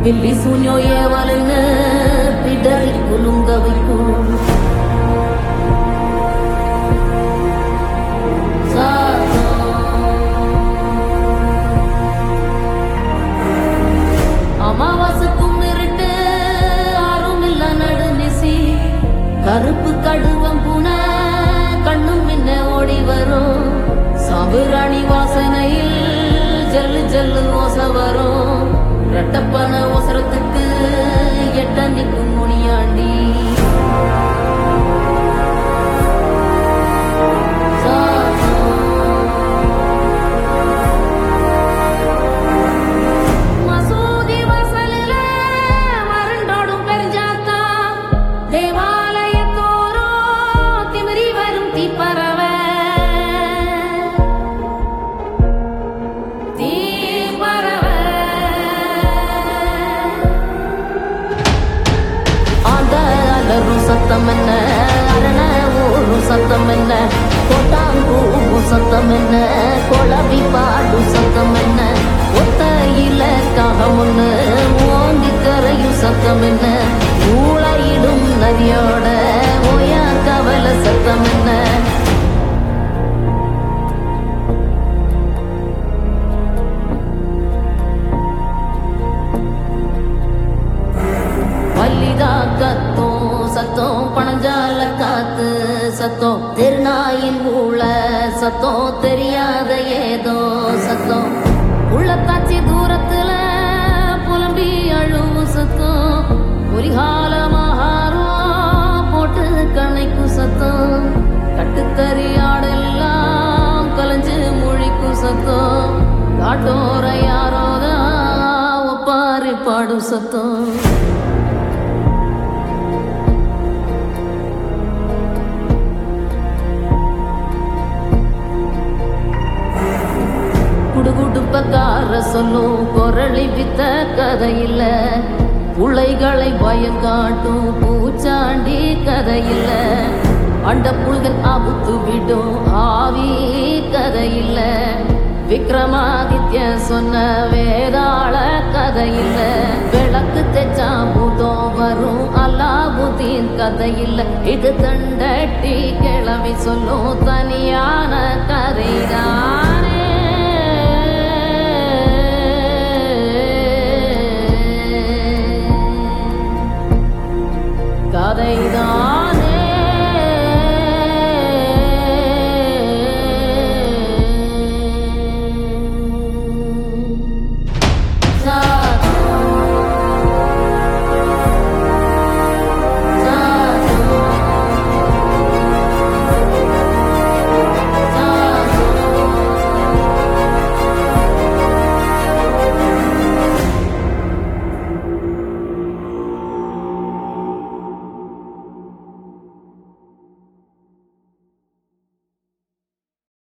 பில்லி சூன்யோ ஏவலுன்னு பிடரி குலுங்க வைக்கும் அமாவாசைக்கும் இருட்டு ஆறும் இல்ல நடுநிசி கருப்பு கடுவம் புன கண்ணும் மின்ன ஓடி வரும் சாம்புராணி வாசனையில் ஜல்லு ஜல்லு ஓச வரும் ரெட்டப்பன ஒசரத்துக்கு எட்ட நிற்கும் முனியாண்டி மசூதி வாசலில மருண்டோடும் பெருஞ்சாத்தா தேவாலயத்தோறும் திமிரி வரும் தீப்பறவை தீப்பறவை ஆண்ட அலரும் சத்தம் என்ன அரண ஊரும் சத்தம் என்ன கொட்டாம்பூவும் சத்தம் என்ன குழவி பாடும் சத்தம் என்ன ஒத்தையில காகம் ஒண்ணு ஓங்கி கரையும் சத்தம் என்ன ஊழையிடும் நதியோட ஓயா கவல சத்தம் என்ன மல்லிகா கத்தும் சத்தம் பணஞ்சால காத்து சத்தம் திருநாயின் ஊழ சத்தம் தெரியாத ஏதோ சத்தம் உள்ளத்தாச்சி தூரத்துல புலம்பி அழுவும் சத்தம் ஒலிகால மகாரம் போட்டு கணைக்கும் சத்தம் கட்டுத்தறி ஆடெல்லாம் கலைஞ்சு முழிக்கும் சத்தம் காட்டோர யாரோதான் ஒப்பாரி பாடும் சத்தம் குடுகுடுப்பக்கார சொல்லும் குரளி வித்த கதையில்ல புள்ளைகளை பயம் காட்டும் பூச்சாண்டி கதையில்ல அண்ட புல்கன் அவுத்து விடும் ஆவி கதையில்ல விக்ரமாதித்ய சொன்ன வேதாள கதையில்ல விளக்கு தெச்சா பூதம் வரும் அல்லாபுதீன் கதையில்ல இது தண்டட்டி கிளவி சொல்லும் தனியான கதைதானே கதைதான்